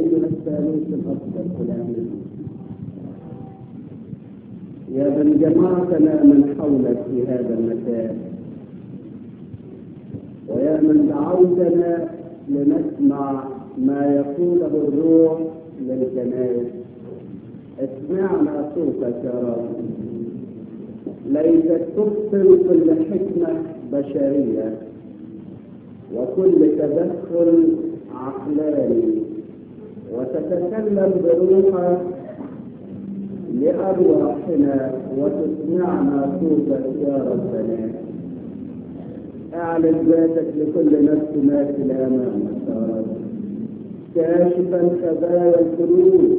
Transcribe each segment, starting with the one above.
أيها الثالوث الأفضل الآمين يا من جمعتنا من حولك في هذا المكان ويا من دعوتنا لنسمع ما يقوله الروح للكنائس اسمعنا صوتك يا رب ليست تبطل كل حكمة بشرية وكل تدخل عقلاني وتتكلم بروحك لأرواحنا وتسمعنا صوتك يا ربنا اعلن ذاتك لكل نفس ماثل امامك يا رب كاشفا خبايا القلوب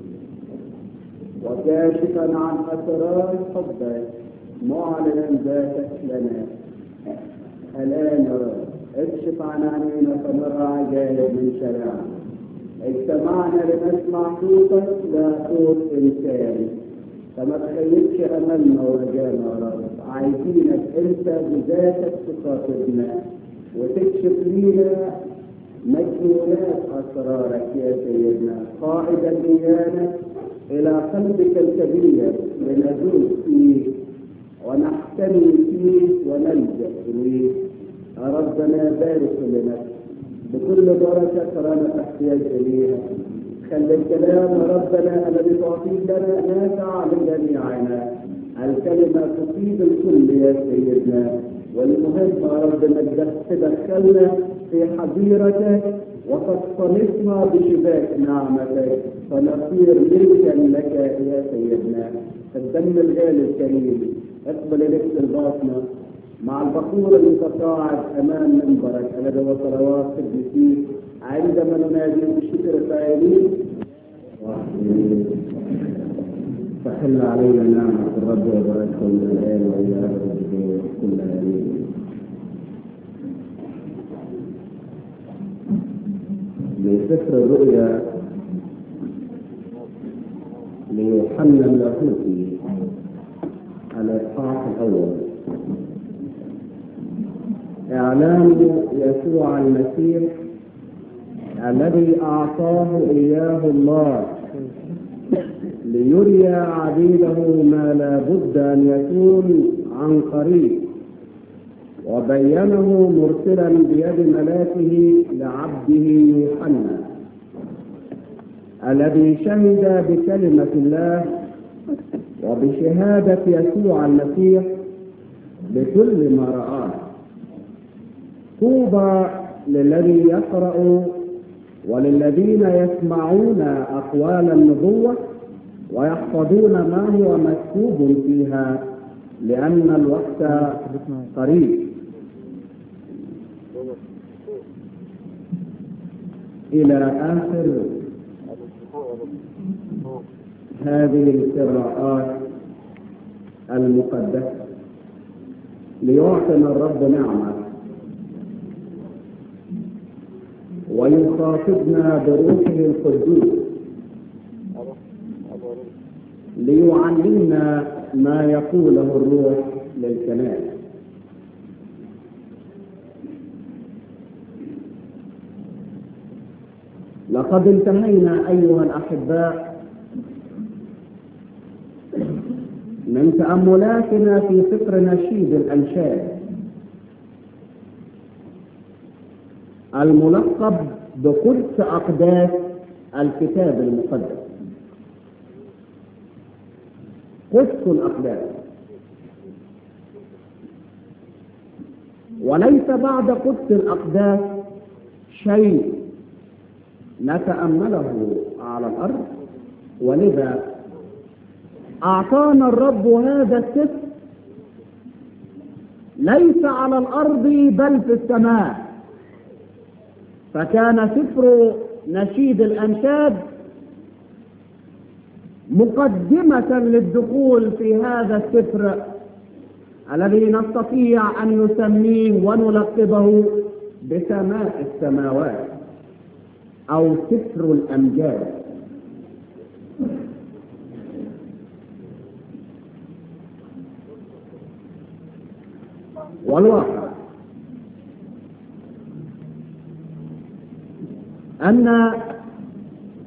وكاشفا عن اسرار حبك معلنا ذاتك لنا الان يا رب اكشف عن عينينا فنرى عجائب من شريعتك اجتمعنا لنسمع صوتك لا صوت انسان فما تخيبش املنا ورجانا يا رب عايزينك انت بذاتك تخاطبنا وتكشف لينا مجنونات اسرارك يا سيدنا قائدا ايانا الى قلبك الكبير لنذوب فيه ونحتمي فيه ونلجا اليه يا ربنا بارك لنا بكل بركه ترانا تحتاج اليها خلي الكلام ربنا الذي تعطيه لنا نافع لجميعنا الكلمة تفيد الكل يا سيدنا والمهم يا رب انك تدخلنا في حظيرتك وتصطلحنا بشباك نعمتك فنصير ملكا لك يا سيدنا الدم الغالي الكريم اقبل لك الباطنة مع البخور المتصاعد امام منبرك الذي هو صلوات قدسيك عندما ننادي بالشكر فاعلين فحل علينا نعمة الرب وبركته من الآن وإلى أبد كل آمين من سفر الرؤيا ليوحنا اللاهوتي الإصحاح الأول إعلان يسوع المسيح الذي أعطاه إياه الله ليري عبيده ما لا بد أن يكون عن قريب وبينه مرسلا بيد ملاكه لعبده يوحنا الذي شهد بكلمة الله وبشهادة يسوع المسيح بكل ما رآه طوبى للذي يقرأ وللذين يسمعون أقوال النبوة ويحفظون ما هو مكتوب فيها لأن الوقت قريب إلى آخر هذه القراءات المقدسة ليعطنا الرب نعمة ويخاطبنا بروحه القدوس ليعلمنا ما يقوله الروح للكنائس لقد انتهينا ايها الاحباء من تاملاتنا في فكر نشيد الانشاد الملقب بقدس اقداس الكتاب المقدس قدس الأقداس وليس بعد قدس الأقداس شيء نتأمله على الأرض ولذا أعطانا الرب هذا السفر ليس على الأرض بل في السماء فكان سفر نشيد الأنشاد مقدمة للدخول في هذا السفر الذي نستطيع أن نسميه ونلقبه بسماء السماوات أو سفر الأمجاد والواقع أن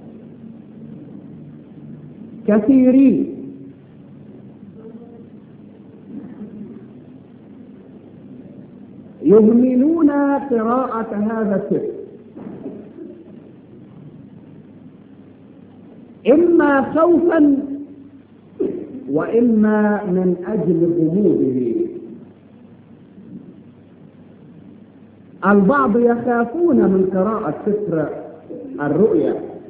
كثيرين يهملون قراءة هذا السفر إما خوفا وإما من أجل غموضه البعض يخافون من قراءة سفر الرؤيا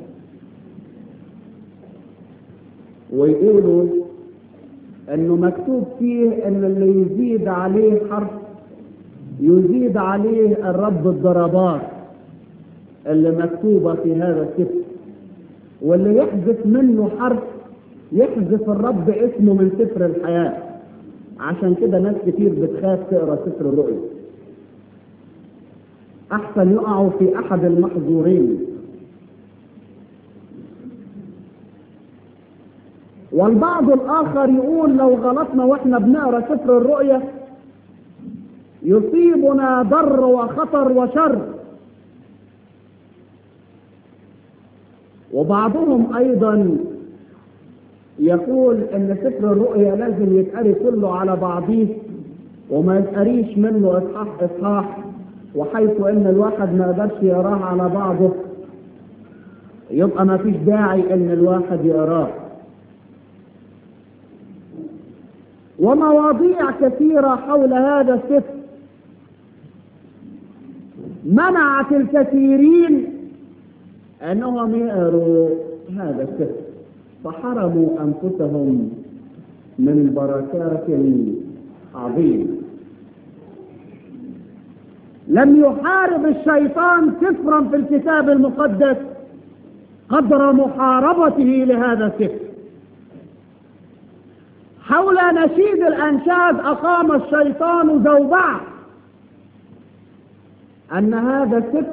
ويقولوا انه مكتوب فيه ان اللي يزيد عليه حرف يزيد عليه الرب الضربات اللي مكتوبة في هذا السفر واللي يحذف منه حرف يحذف الرب اسمه من سفر الحياة عشان كده ناس كتير بتخاف تقرا سفر الرؤيا احسن يقعوا في احد المحظورين والبعض الاخر يقول لو غلطنا واحنا بنقرا سفر الرؤيا يصيبنا ضر وخطر وشر وبعضهم ايضا يقول ان سفر الرؤيا لازم يتقري كله على بعضيه وما يتقريش منه اصحاح اصحاح وحيث ان الواحد ما قدرش يراه على بعضه يبقى ما فيش داعي ان الواحد يقراه ومواضيع كثيرة حول هذا السفر منعت الكثيرين انهم يقروا هذا السفر فحرموا انفسهم من بركات عظيمه لم يحارب الشيطان كفرا في الكتاب المقدس قدر محاربته لهذا السفر حول نشيد الانشاد اقام الشيطان زوبعه ان هذا السفر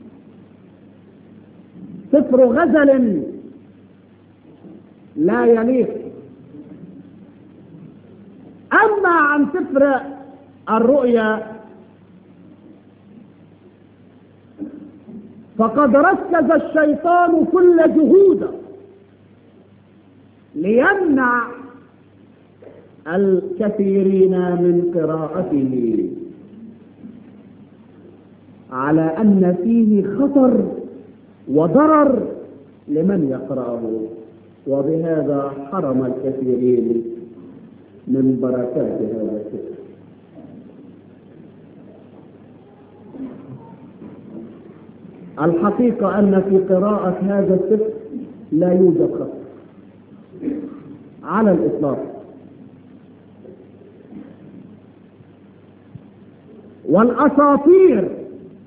سفر غزل لا يليق اما عن سفر الرؤيا فقد ركز الشيطان كل جهوده ليمنع الكثيرين من قراءته على ان فيه خطر وضرر لمن يقرأه وبهذا حرم الكثيرين من بركات هذا السفر الحقيقة أن في قراءة هذا السفر لا يوجد خطر على الإطلاق والأساطير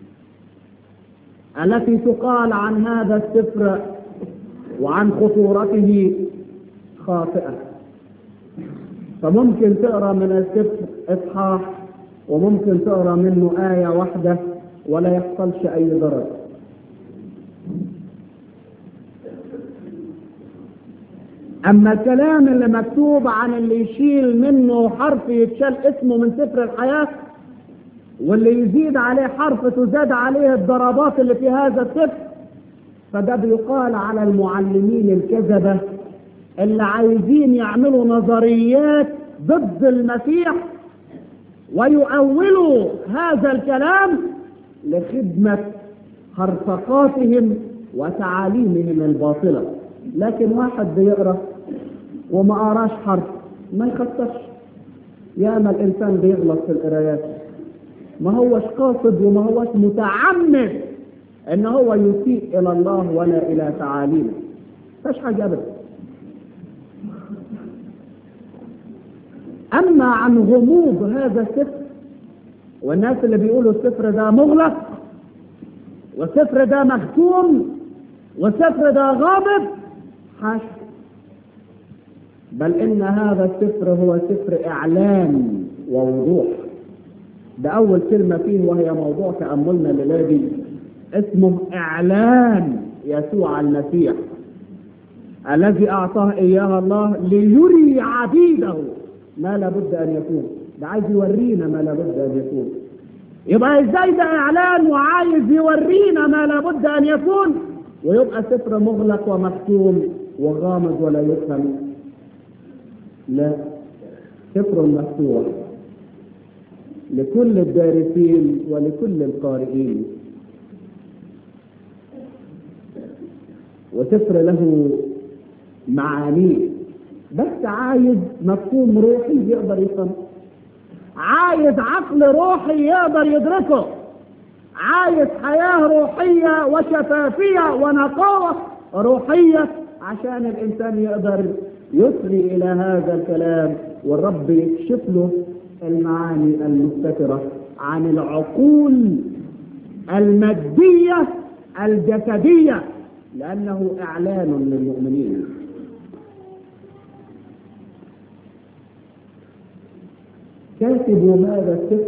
التي تقال عن هذا السفر وعن خطورته خاطئة فممكن تقرا من السفر اصحاح وممكن تقرا منه آية واحدة ولا يحصلش أي ضرر أما الكلام اللي مكتوب عن اللي يشيل منه حرف يتشال اسمه من سفر الحياة واللي يزيد عليه حرف تزاد عليه الضربات اللي في هذا السفر فده بيقال على المعلمين الكذبة اللي عايزين يعملوا نظريات ضد المسيح ويؤولوا هذا الكلام لخدمة هرطقاتهم وتعاليمهم الباطلة لكن واحد بيقرأ وما قراش حرف ما يخسرش ياما الإنسان بيغلط في القرايات ما هوش قاصد وما هوش متعمد ان هو يسيء الى الله ولا الى تعاليمه فاش حاجه ابدا اما عن غموض هذا السفر والناس اللي بيقولوا السفر ده مغلق والسفر ده مختوم والسفر ده غامض حاشا بل ان هذا السفر هو سفر اعلان ووضوح ده أول كلمة فيه وهي موضوع تأملنا الليلة اسمه إعلان يسوع المسيح الذي أعطاه إياه الله ليري عبيده ما لابد أن يكون ده عايز يورينا ما لابد أن يكون يبقى ازاي ده اعلان وعايز يورينا ما لابد ان يكون ويبقى سفر مغلق ومختوم وغامض ولا يفهم لا سفر مفتوح لكل الدارسين ولكل القارئين وسفر له معانيه بس عايز مفهوم روحي يقدر يفهمه عايز عقل روحي يقدر يدركه عايز حياة روحية وشفافية ونقاوة روحية عشان الإنسان يقدر يسري إلى هذا الكلام والرب يكشف له المعاني المستترة عن العقول المادية الجسدية لأنه إعلان للمؤمنين كاتبوا هذا السفر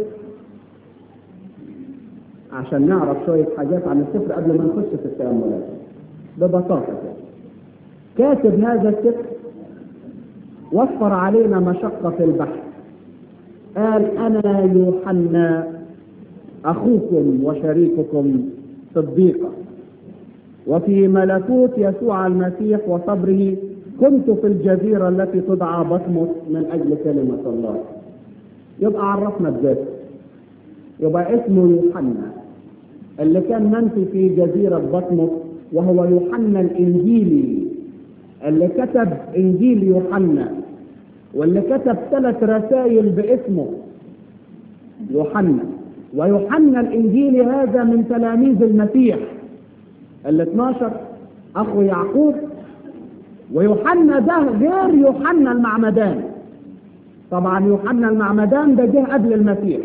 عشان نعرف شوية حاجات عن السفر قبل ما نخش في التأملات ببساطة كده كاتب هذا السفر وفر علينا مشقة في البحث قال أنا يوحنا أخوكم وشريككم صديقا وفي ملكوت يسوع المسيح وصبره كنت في الجزيرة التي تدعى بطمس من أجل كلمة الله يبقى عرفنا بذاته يبقى اسمه يوحنا اللي كان منفي في جزيرة بطمس وهو يوحنا الإنجيلي اللي كتب إنجيل يوحنا واللي كتب ثلاث رسائل باسمه يوحنا ويوحنا الإنجيلي هذا من تلاميذ المسيح ال 12 أخو يعقوب ويوحنا ده غير يوحنا المعمدان طبعا يوحنا المعمدان ده جه قبل المسيح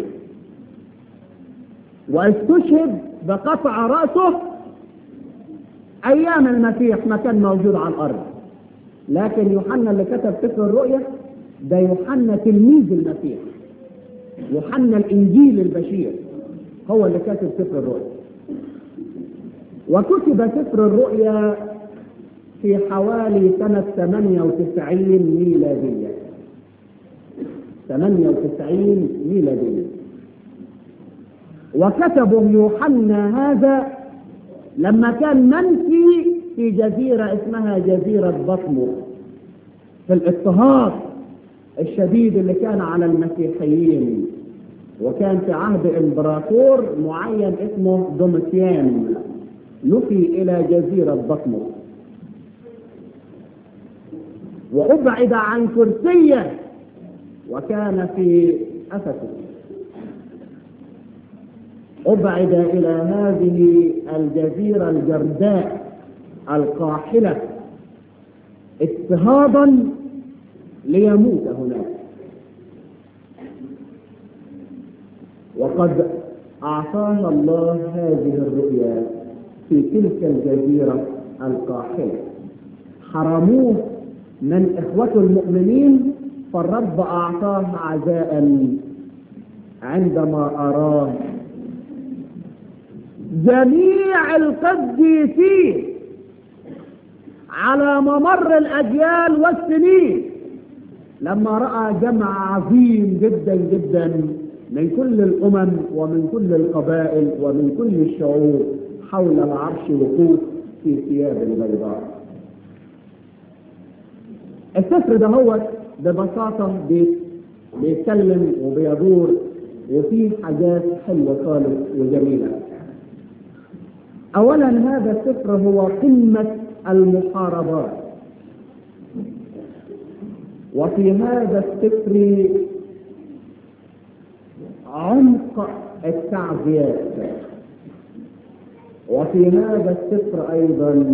واستشهد بقطع رأسه أيام المسيح ما كان موجود على الأرض لكن يوحنا اللي كتب سفر الرؤيا ده يوحنا تلميذ المسيح يوحنا الإنجيل البشير هو اللي كاتب سفر الرؤيا وكتب سفر الرؤيا في حوالي سنة 98 ميلادية 98 ميلادية وكتبه يوحنا هذا لما كان منفي في جزيرة اسمها جزيرة بطمس في الاضطهاد الشديد اللي كان على المسيحيين وكان في عهد امبراطور معين اسمه دومتيان نفي الى جزيرة بطمس وابعد عن كرسيه وكان في افسس ابعد الى هذه الجزيره الجرداء القاحله اضطهادا ليموت هناك وقد اعطانا الله هذه الرؤيا في تلك الجزيره القاحله حرموه من اخوته المؤمنين فالرب أعطاه عزاء عندما أراه جميع القديسين على ممر الأجيال والسنين لما رأى جمع عظيم جدا جدا من كل الأمم ومن كل القبائل ومن كل الشعوب حول العرش وقوف في ثياب البيضاء السفر ده هو ببساطة بيتكلم وبيدور وفيه حاجات حلوة خالص وجميلة أولا هذا السفر هو قمة المحاربات وفي هذا السفر عمق التعزيات وفي هذا السفر أيضا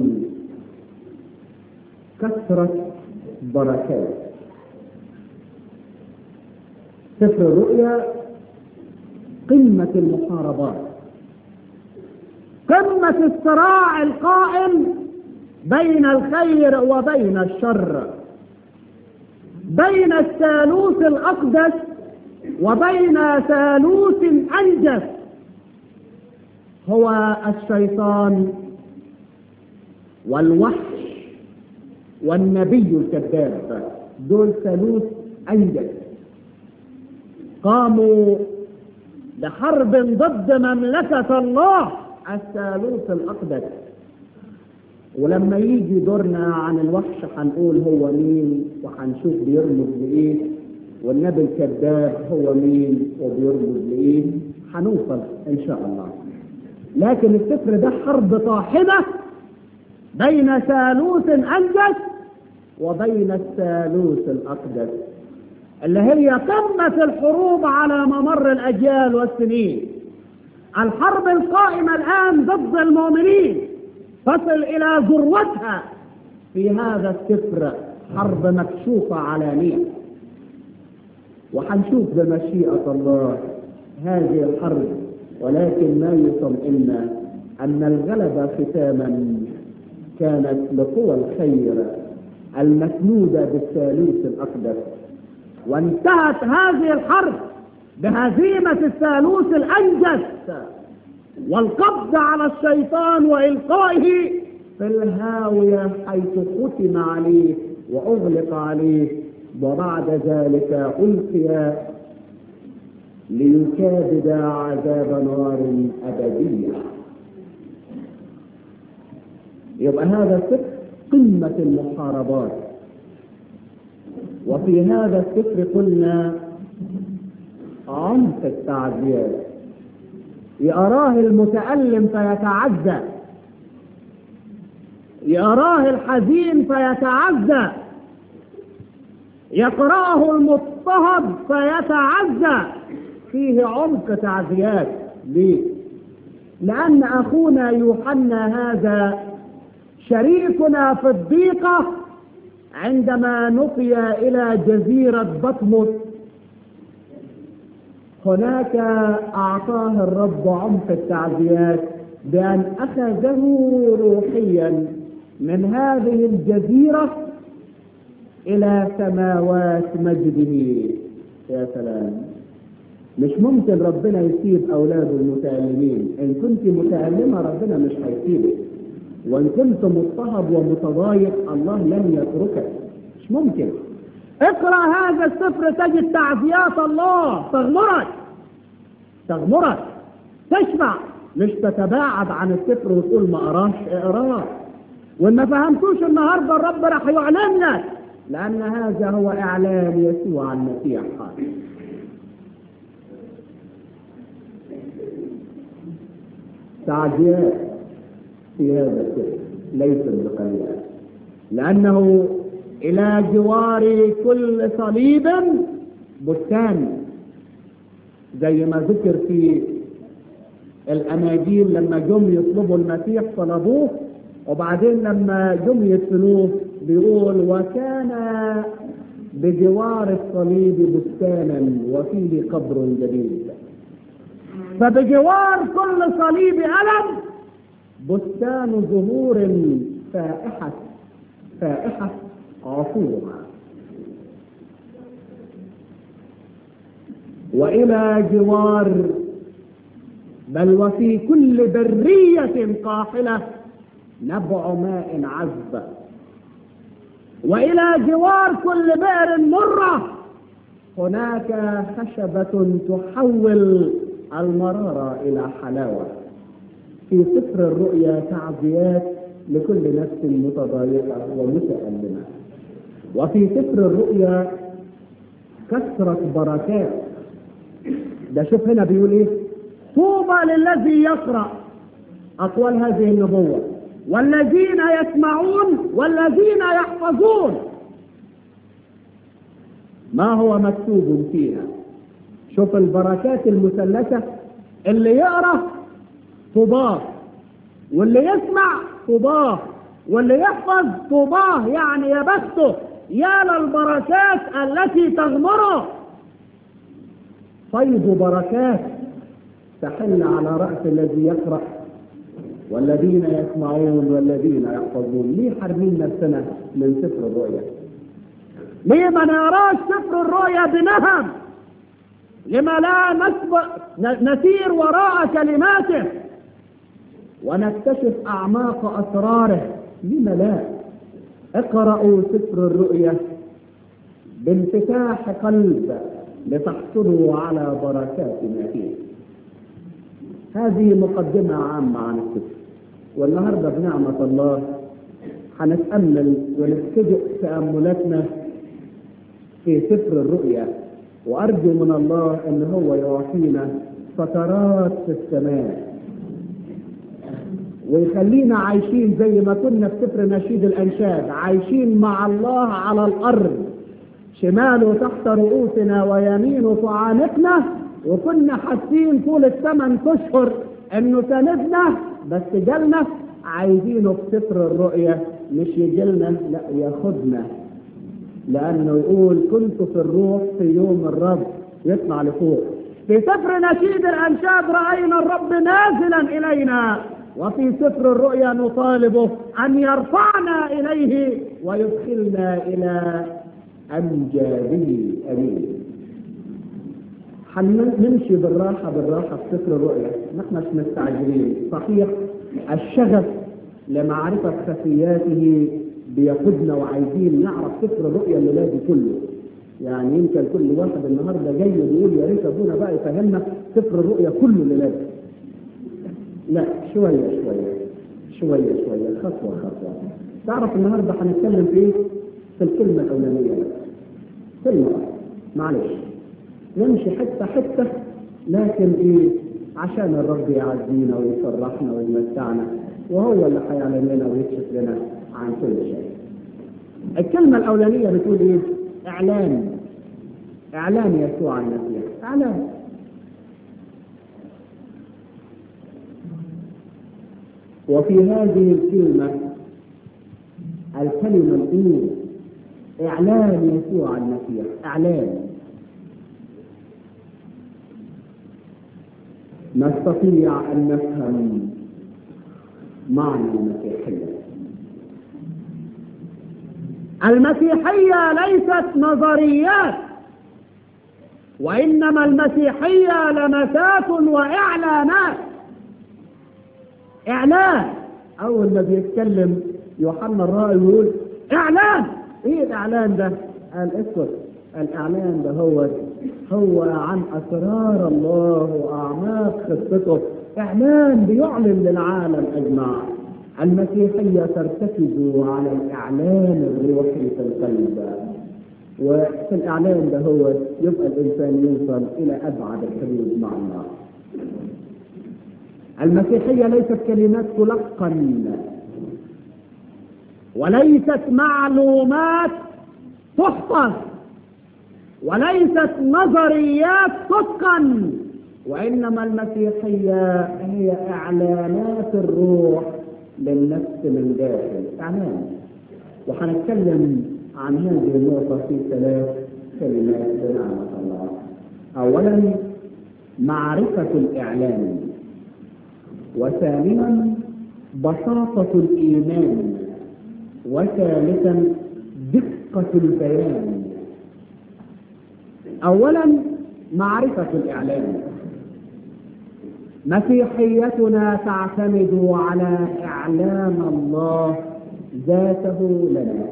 كثرة بركات سفر الرؤيا قمة المحاربات قمة الصراع القائم بين الخير وبين الشر بين الثالوث الأقدس وبين ثالوث أنجس هو الشيطان والوحش والنبي الكذاب دول ثالوث أنجس قاموا بحرب ضد مملكة الله الثالوث الأقدس ولما يجي دورنا عن الوحش هنقول هو مين وهنشوف بيرمز لايه والنبي الكذاب هو مين وبيرمز لايه هنوصل ان شاء الله لكن السفر ده حرب طاحنه بين ثالوث انجس وبين الثالوث الاقدس اللي هي قمه الحروب على ممر الاجيال والسنين الحرب القائمه الان ضد المؤمنين تصل الى ذروتها في هذا السفر حرب مكشوفه علانيه وحنشوف بمشيئه الله هذه الحرب ولكن ما يطمئن ان الغلبه ختاما كانت لقوى الخير المسنوده بالثالوث الاقدس وانتهت هذه الحرب بهزيمه الثالوث الانجس والقبض على الشيطان والقائه في الهاويه حيث ختم عليه واغلق عليه وبعد ذلك القي ليكابد عذاب نار ابديه يبقى هذا السفر قمه المحاربات وفي هذا السفر قلنا عمق التعزيات يراه المتألم فيتعزى يراه الحزين فيتعزى يقرأه المضطهد فيتعزى فيه عمق تعزيات ليه؟ لأن أخونا يوحنا هذا شريكنا في الضيقة عندما نقي إلى جزيرة بطمس هناك أعطاه الرب عمق التعزيات بأن أخذه روحيا من هذه الجزيرة إلى سماوات مجده يا سلام مش ممكن ربنا يسيب أولاده المتألمين إن كنت متألمة ربنا مش هيسيبك وإن كنت مضطهد ومتضايق الله لن يتركك مش ممكن اقرا هذا السفر تجد تعزيات الله تغمرك تغمرك تشبع مش تتباعد عن السفر وتقول ما اقراش اقراه وان ما فهمتوش النهارده الرب راح يعلن لك لان هذا هو اعلان يسوع المسيح قال تعزيات في هذا السفر ليست بقليله لانه إلى جوار كل صليب بستان زي ما ذكر في الأناجيل لما جم يطلبوا المسيح طلبوه وبعدين لما جم يدفنوه بيقول وكان بجوار الصليب بستانا وفيه قبر جديد فبجوار كل صليب ألم بستان زهور فائحة فائحة عصورها وإلى جوار بل وفي كل برية قاحلة نبع ماء عذب وإلى جوار كل بئر مرة هناك خشبة تحول المرارة إلى حلاوة في سفر الرؤيا تعزيات لكل نفس متضايقة ومتألمة وفي سفر الرؤيا كثرة بركات ده شوف هنا بيقول ايه طوبى للذي يقرأ أقوال هذه النبوة والذين يسمعون والذين يحفظون ما هو مكتوب فيها شوف البركات المثلثة اللي يقرأ طوباه واللي يسمع طوباه واللي يحفظ طوباه يعني يا بخته يا للبركات التي تغمره فيض بركات تحل على رأس الذي يقرأ والذين يسمعون والذين يحفظون ليه حارمين نفسنا من سفر الرؤيا ليه ما نراش سفر الرؤيا بنهم لما لا نسبق نسير وراء كلماته ونكتشف أعماق أسراره لما لا اقرأوا سفر الرؤيا بانفتاح قلب لتحصلوا على بركات ما فيه هذه مقدمة عامة عن السفر والنهاردة بنعمة الله هنتأمل ونبتدئ تأملاتنا في سفر الرؤيا وأرجو من الله أن هو يعطينا فترات في السماء ويخلينا عايشين زي ما كنا في سفر نشيد الأنشاد عايشين مع الله على الأرض شماله تحت رؤوسنا ويمينه تعانقنا وكنا حاسين طول الثمان اشهر انه سندنا بس جالنا عايزينه في سفر الرؤيا مش يجيلنا لا ياخدنا لانه يقول كنت في الروح في يوم الرب يطلع لفوق في سفر نشيد الانشاد راينا الرب نازلا الينا وفي سفر الرؤيا نطالبه ان يرفعنا اليه ويدخلنا الى امجاده امين هنمشي بالراحة بالراحة في سفر الرؤيا نحن مش مستعجلين صحيح الشغف لمعرفة خفياته بيقودنا وعايزين نعرف سفر الرؤيا الليلة كله يعني يمكن كل واحد النهارده جاي بيقول يا ريت ابونا بقى يفهمنا سفر الرؤيا كله الليلة لا شوية شوية شوية شوية خطوة خطوة تعرف النهارده هنتكلم في ايه؟ في الكلمة الأولانية بس كلمة معلش نمشي حتة حتة لكن ايه عشان الرب يعزينا ويفرحنا ويمتعنا وهو اللي هيعلم لنا ويكشف لنا عن كل شيء الكلمة الأولانية بتقول ايه إعلان إعلان يسوع عن المسيح إعلان وفي هذه الكلمة الكلمة الأولى إعلان يسوع عن المسيح إعلان نستطيع أن نفهم معنى المسيحية المسيحية ليست نظريات وإنما المسيحية لمسات وإعلانات إعلان أول ما بيتكلم يوحنا الرائي يقول إعلان إيه الإعلان ده؟ قال اسكت الإعلان ده هو هو عن أسرار الله وأعماق خطته إعلان بيعلن للعالم أجمع المسيحية ترتكز على الإعلان الروحي في القلب وفي الإعلان ده هو يبقى الإنسان يوصل إلى أبعد الحدود مع الله المسيحية ليست كلمات تلقن وليست معلومات تحفظ وليست نظريات تتقن وإنما المسيحية هي إعلانات الروح للنفس من داخل إعلان وحنتكلم عن هذه النقطة في ثلاث كلمات بنعمة الله أولا معرفة الإعلان وثانيا بساطة الإيمان وثالثا دقة البيان أولا معرفة الإعلان مسيحيتنا تعتمد على إعلان الله ذاته لنا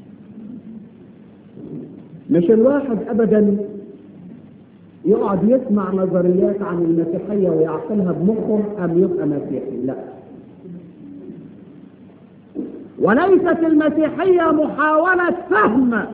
مش الواحد أبدا يقعد يسمع نظريات عن المسيحية ويعقلها بمخه أم يبقى مسيحي لا وليست المسيحية محاولة فهم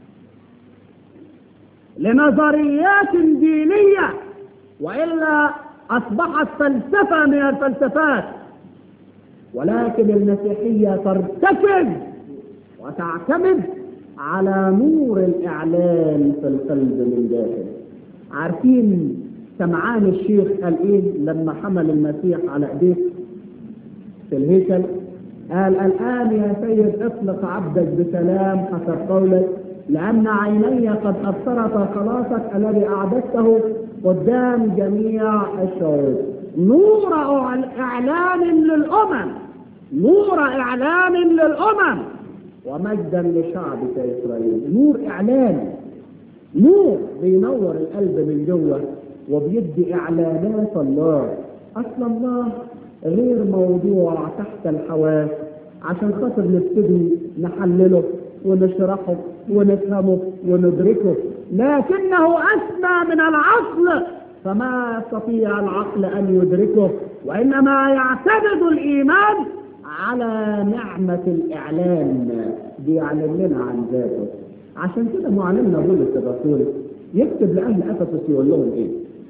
لنظريات دينية وإلا أصبحت فلسفة من الفلسفات ولكن المسيحية ترتكز وتعتمد على نور الإعلان في القلب من داخل عارفين سمعان الشيخ قال إيه لما حمل المسيح على إيديه في الهيكل قال الآن يا سيد اطلق عبدك بسلام حسب قولك لأن عيني قد أبصرت خلاصك الذي أعددته قدام جميع الشعوب نور إعلان للأمم نور إعلان للأمم ومجدا لشعبك إسرائيل نور إعلان نور بينور القلب من جوه وبيدي إعلانات الله أصل الله غير موضوع تحت الحواس عشان خاطر نبتدي نحلله ونشرحه ونفهمه وندركه لكنه أسمى من العقل فما يستطيع العقل أن يدركه وإنما يعتمد الإيمان على نعمة الإعلان بيعلن لنا عن ذاته عشان كده معلمنا بولس الرسول يكتب لأهل أفسس يقول لهم إيه؟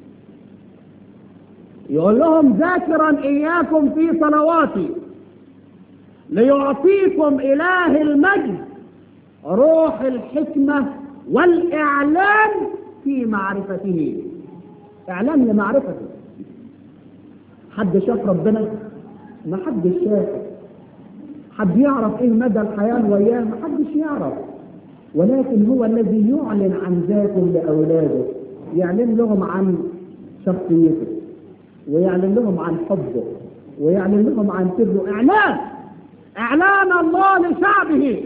يقول لهم ذاكرا إياكم في صلواتي ليعطيكم إله المجد روح الحكمة والإعلان في معرفته إعلان لمعرفته حد شاف ربنا ما حدش شافه حد يعرف ايه مدى الحياة وياه ما حدش يعرف ولكن هو الذي يعلن عن ذاته لأولاده يعلن لهم عن شخصيته ويعلن لهم عن حبه ويعلن لهم عن سره إعلان إعلان الله لشعبه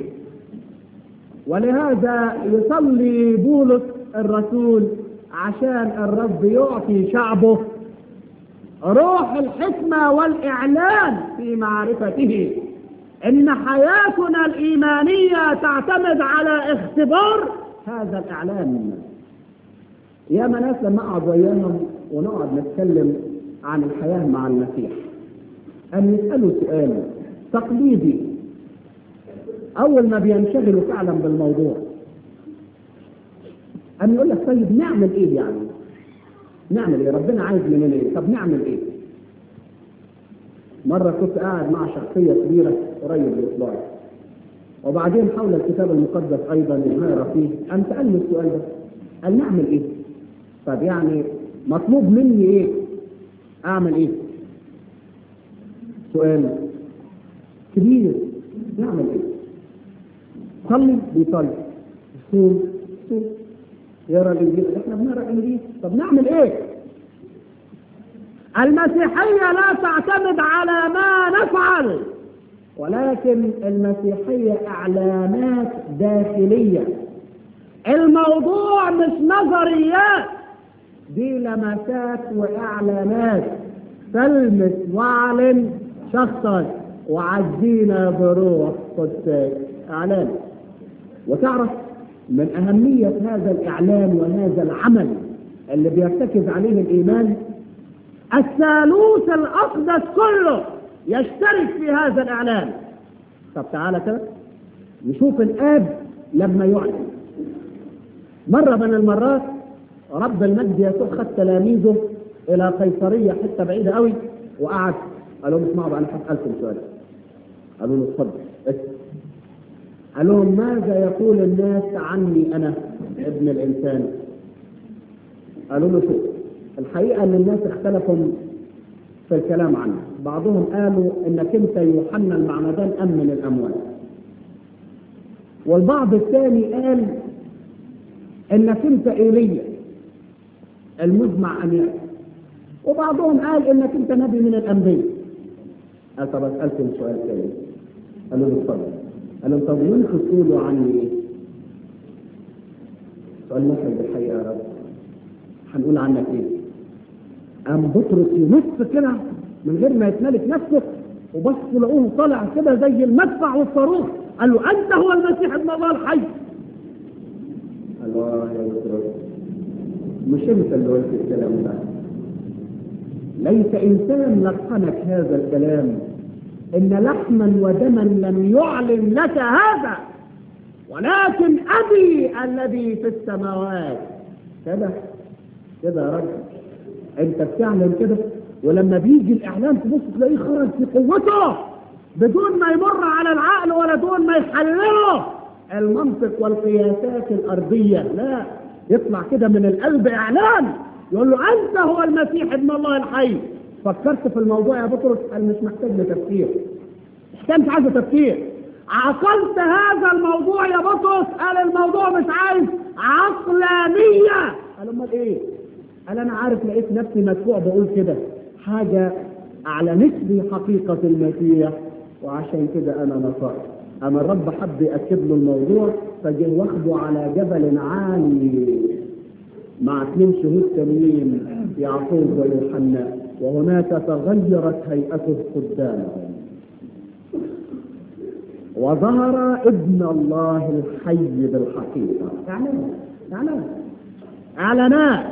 ولهذا يصلي بولس الرسول عشان الرب يعطي شعبه روح الحكمة والإعلان في معرفته إن حياتنا الإيمانية تعتمد على اختبار هذا الإعلان يا ناس لما أقعد وياهم ونقعد نتكلم عن الحياة مع المسيح أن يسألوا سؤال تقليدي أول ما بينشغلوا فعلا بالموضوع أن يقول لك طيب نعمل إيه يعني؟ نعمل إيه؟ ربنا عايز مننا إيه؟ طب نعمل إيه؟ مرة كنت قاعد مع شخصية كبيرة قريب لإطلاعي وبعدين حول الكتاب المقدس أيضا نقرا فيه أن سألني السؤال ده قال نعمل إيه؟ طب يعني مطلوب مني إيه؟ أعمل إيه؟ سؤال كبير نعمل إيه؟ صلي بيصلي صوم صوم يرى الانجيل احنا بنقرا الانجيل طب نعمل ايه المسيحيه لا تعتمد على ما نفعل ولكن المسيحيه اعلانات داخليه الموضوع مش نظريات دي لمسات واعلانات تلمس واعلن شخصا وعزينا بروح قدسك اعلان وتعرف من أهمية هذا الإعلان وهذا العمل اللي بيرتكز عليه الإيمان الثالوث الأقدس كله يشترك في هذا الإعلان طب تعالى كده نشوف الآب لما يعلن مرة من المرات رب المجد يسوع خد تلاميذه إلى قيصرية حتة بعيدة قوي وقعد قال لهم اسمعوا بقى أنا هسألكم سؤال قالوا له اتفضل اسأل قال لهم ماذا يقول الناس عني انا ابن الانسان قالوا له شوف الحقيقه ان الناس اختلفوا في الكلام عنه بعضهم قالوا انك انت يوحنا المعمدان ام من الاموات والبعض الثاني قال انك انت ايليا المزمع ان ياتي وبعضهم قال انك انت نبي من الانبياء قال طب اسالكم سؤال ثاني قالوا له اتفضل قال لهم طب وانتوا تقولوا عني ايه؟ سؤال محرج بالحقيقه يا رب هنقول عنك ايه؟ قام بطرس ينص كده من غير ما يتملك نفسه وبصوا لقوه طالع كده زي المدفع والصاروخ قال له انت هو المسيح ابن الله الحي قال له اه يا بطرس مش انت اللي قلت الكلام ده ليس انسان لقنك هذا الكلام ان لحما ودما لم يعلن لك هذا ولكن ابي الذي في السماوات كده كده يا رجل انت بتعلن كده ولما بيجي الاعلام تبص تلاقيه خرج في قوته بدون ما يمر على العقل ولا دون ما يحلله المنطق والقياسات الارضيه لا يطلع كده من القلب اعلان يقول له انت هو المسيح ابن الله الحي فكرت في الموضوع يا بطرس قال مش محتاج لتفكير الحكايه مش عايزه تفكير عقلت هذا الموضوع يا بطرس قال الموضوع مش عايز عقلانيه قال امال ايه؟ قال انا عارف لقيت نفسي مدفوع بقول كده حاجه اعلنت لي حقيقه المسيح وعشان كده انا نصرت اما الرب حب ياكد له الموضوع فجه واخده على جبل عالي مع اثنين شهود تانيين يعقوب ويوحنا وهناك تغيرت هيئته قدامهم وظهر ابن الله الحي بالحقيقة اعلان اعلان اعلانات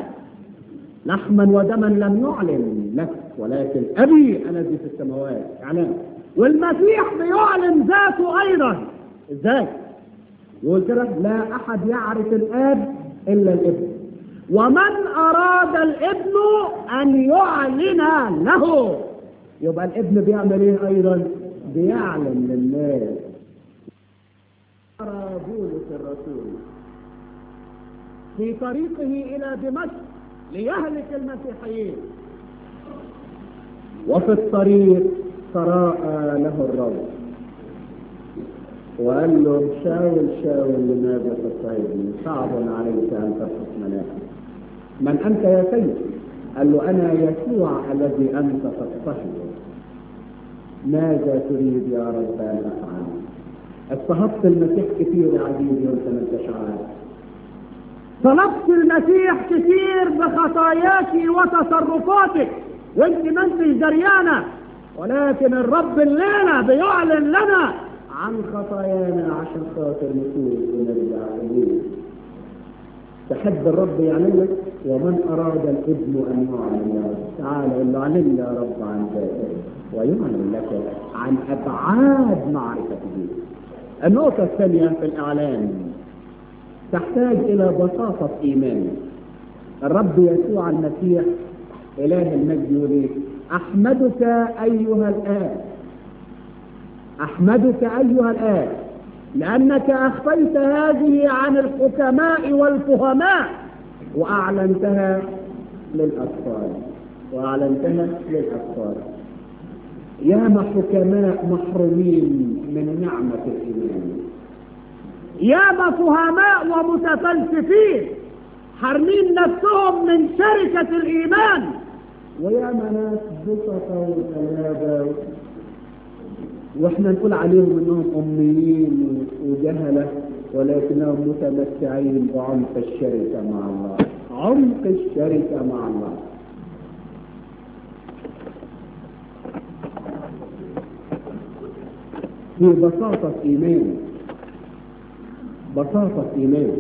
لحما ودما لم يعلن لك ولكن ابي الذي في السماوات اعلان والمسيح بيعلن ذاته ايضا ازاي يقول كده لا احد يعرف الاب الا الابن ومن اراد الابن ان يعلن له يبقى الابن بيعمل ايه ايضا بيعلن للناس أرى بولس الرسول في طريقه إلى دمشق ليهلك المسيحيين وفي الطريق تراءى له الرب وقال له شاول شاول لماذا تصعدني صعب عليك أن تفحص مناخي من أنت يا سيد قال له أنا يسوع الذي أنت تضطهده ماذا تريد يا رب أن أفعل اضطهدت المسيح كثير يا عزيزي وانت ما انتش عارف طلبت المسيح كثير بخطاياك وتصرفاتك وانت ما انتش دريانه ولكن الرب الليله بيعلن لنا عن خطايانا عشان خاطر نتوب ونرجع اليه تحب الرب يعلن لك ومن اراد الابن ان يعلن يا رب تعال قل له علم يا رب عن ذاتك ويعلن لك عن ابعاد معرفته النقطة الثانية في الإعلان تحتاج إلى بساطة إيمان الرب يسوع المسيح إله المجد يريد أحمدك أيها الآب أحمدك أيها الآب لأنك أخفيت هذه عن الحكماء والفهماء وأعلنتها للأطفال وأعلنتها للأطفال ياما حكماء محرومين من نعمة الإيمان ياما فهماء ومتفلسفين حارمين نفسهم من شركة الإيمان وياما ناس بسطة وغلابة واحنا نقول عليهم انهم اميين وجهلة ولكنهم متمتعين بعمق الشركة مع الله عمق الشركة مع الله في بساطة إيمان بساطة إيمان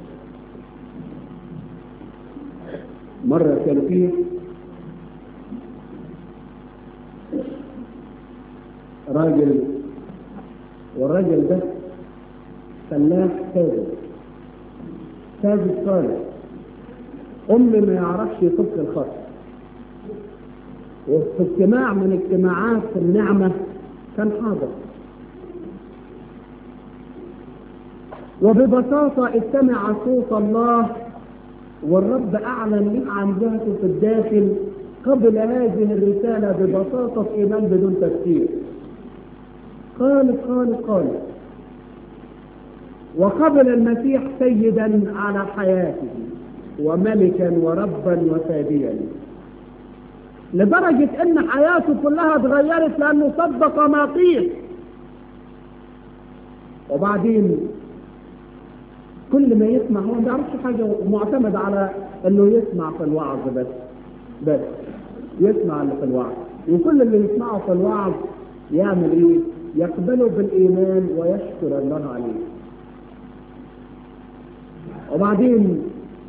مرة كان فيه راجل والراجل ده فلاح تاجر تاجر صالح أم ما يعرفش يفك الخط وفي اجتماع من اجتماعات النعمة كان حاضر وببساطة استمع صوت الله والرب أعلن لي عن ذاته في الداخل قبل هذه الرسالة ببساطة إيمان بدون تفكير قال قال قال وقبل المسيح سيدا على حياته وملكا وربا وفاديا لدرجة ان حياته كلها اتغيرت لانه صدق ما قيل وبعدين كل ما يسمع هو ما بيعرفش حاجة معتمد على انه يسمع في الوعظ بس بس يسمع اللي في الوعظ وكل اللي يسمعه في الوعظ يعمل ايه يقبله بالايمان ويشكر الله عليه وبعدين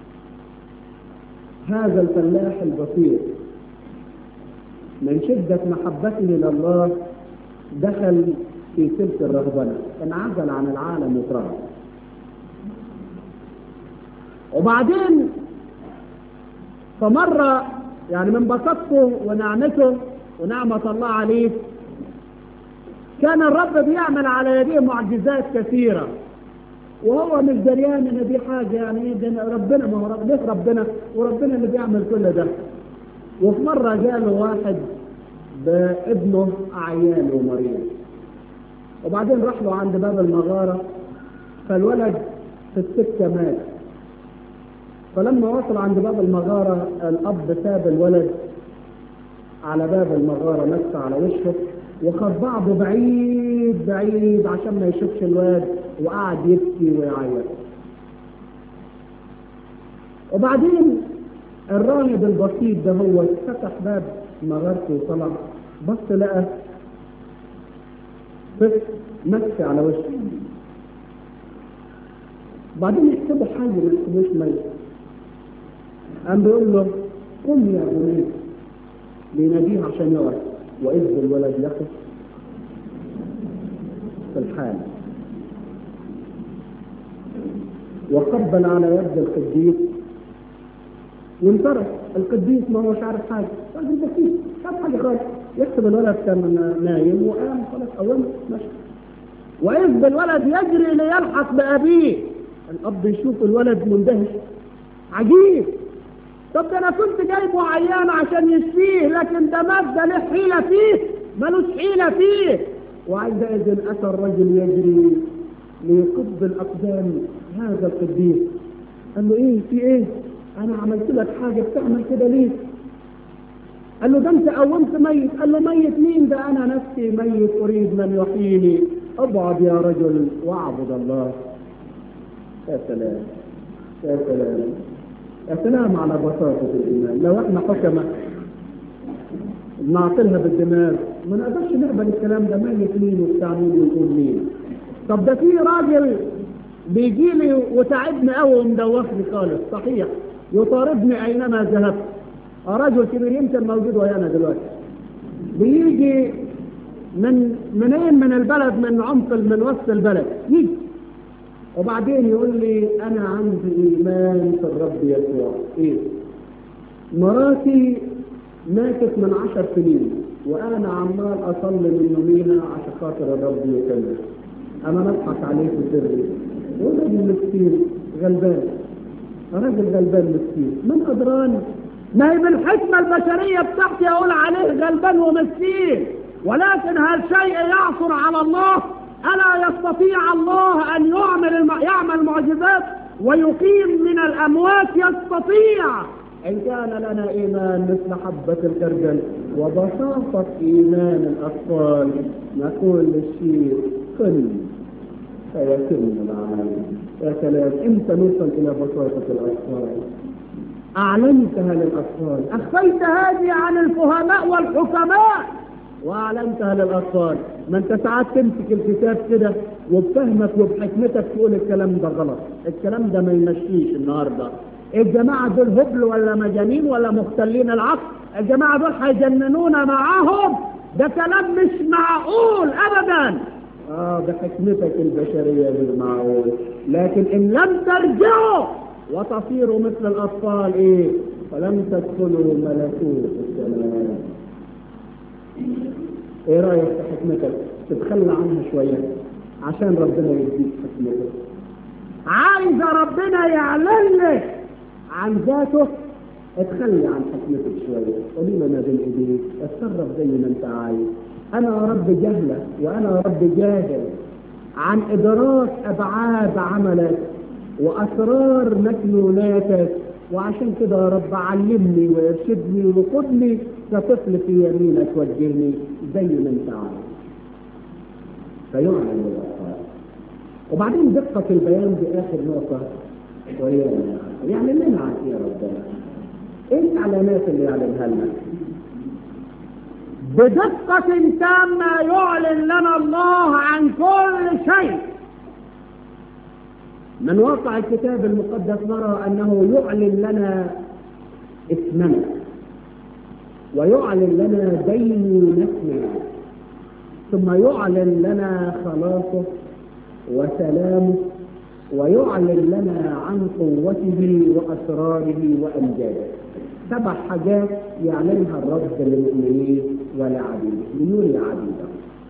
هذا الفلاح البسيط من شدة محبته لله دخل في سلك الرهبنة انعزل عن العالم وترهب وبعدين فمرة يعني من بساطته ونعمته ونعمة الله عليه كان الرب بيعمل على يديه معجزات كثيرة وهو مش دريان ان دي حاجة يعني ايه ده ربنا ما هو رب- ليه ربنا وربنا اللي بيعمل كل ده وفي مرة جاله واحد بابنه عيان ومريض وبعدين راح له عند باب المغارة فالولد في السكة مات فلما وصل عند باب المغارة الأب ساب الولد على باب المغارة نفسه على وشه وخد بعضه بعيد بعيد عشان ما يشوفش الواد وقعد يبكي ويعيط وبعدين الراهب البسيط ده هو فتح باب مغارته وطلع بص لقى طفل مكسي على وشه بعدين يحسبوا حاجه ما يحسبوش ميت قام بيقول له قم يا بني بيناديه عشان يقف واذ الولد يقف الحال وقبل على يد القديس وانطرح القديس ما هوش عارف حاجه راجل بسيط مش حاجه خالص يكتب الولد كان نايم وقام خلاص اول ماشي واذ بالولد يجري ليلحق بابيه الاب يشوف الولد مندهش عجيب طب ده انا كنت جايبه عيان عشان يشفيه لكن ده مات ده له حيله فيه ملوش حيله فيه وعندئذ اتى الرجل يجري ليقب الاقدام هذا القديس قال له ايه في ايه انا عملت لك حاجه بتعمل كده ليه قال له ده انت قومت ميت قال له ميت مين ده انا نفسي ميت اريد من يحييني ابعد يا رجل واعبد الله يا سلام يا سلام يا سلام على بساطة الإيمان لو احنا حكمة نعطلها بالدماغ ما نقدرش نقبل الكلام ده ميت مين وبتاع مين ويكون مين طب ده في راجل بيجي لي وتعبني قوي ومدوخني خالص صحيح يطاردني اينما ذهبت رجل كبير يمكن موجود ويانا دلوقتي بيجي من منين من البلد من عمق من وسط البلد يجي وبعدين يقول لي انا عندي ايمان في الرب يسوع ايه مراتي ماتت من عشر سنين وانا عمال اصلي من يوميها عشان خاطر الرب يكمل انا نضحك عليه في سري وراجل مسكين غلبان راجل غلبان مسكين من ادراني ما هي بالحكمه البشريه بتاعتي اقول عليه غلبان ومسكين ولكن هل شيء يعثر على الله ألا يستطيع الله أن يعمل الم... يعمل معجزات ويقيم من الأموات يستطيع إن كان لنا إيمان مثل حبة الخردل وبساطة إيمان الأطفال نقول للشيء كن فيتم العمل يا سلام إمتى نوصل إلى بساطة الأطفال أعلنتها للأطفال أخفيت هذه عن الفهماء والحكماء واعلنتها للاطفال ما انت ساعات تمسك الكتاب كده وبفهمك وبحكمتك تقول الكلام ده غلط الكلام ده ما يمشيش النهارده الجماعه دول هبل ولا مجانين ولا مختلين العقل الجماعه دول هيجننونا معاهم ده كلام مش معقول ابدا اه بحكمتك البشريه غير معقول لكن ان لم ترجعوا وتصيروا مثل الاطفال ايه فلن تدخلوا ملكوت السماء ايه رايك في حكمتك تتخلى عنها شويه عشان ربنا يديك حكمته عايز ربنا يعلن لك عن ذاته اتخلي عن حكمتك شويه قولي له انا بين ايديك اتصرف زي ما انت عايز انا يا رب جهله وانا يا رب جاهل عن ادراك ابعاد عملك واسرار مكنوناتك وعشان كده يا رب علمني وارشدني وقدني كطفل في يمينك وجهني زي ما انت عايز فيعلن للاطفال وبعدين دقة البيان دي اخر نقطة وهي يعني منها يا ربنا ايه العلامات اللي يعلنها لنا بدقة تامة يعلن لنا الله عن كل شيء من واقع الكتاب المقدس نرى انه يعلن لنا اسمنا ويعلن لنا دينونتنا ثم يعلن لنا خلاصه وسلامه ويعلن لنا عن قوته واسراره وامجاده سبع حاجات يعلنها الرب للمؤمنين ولعبيده ليولي عبيده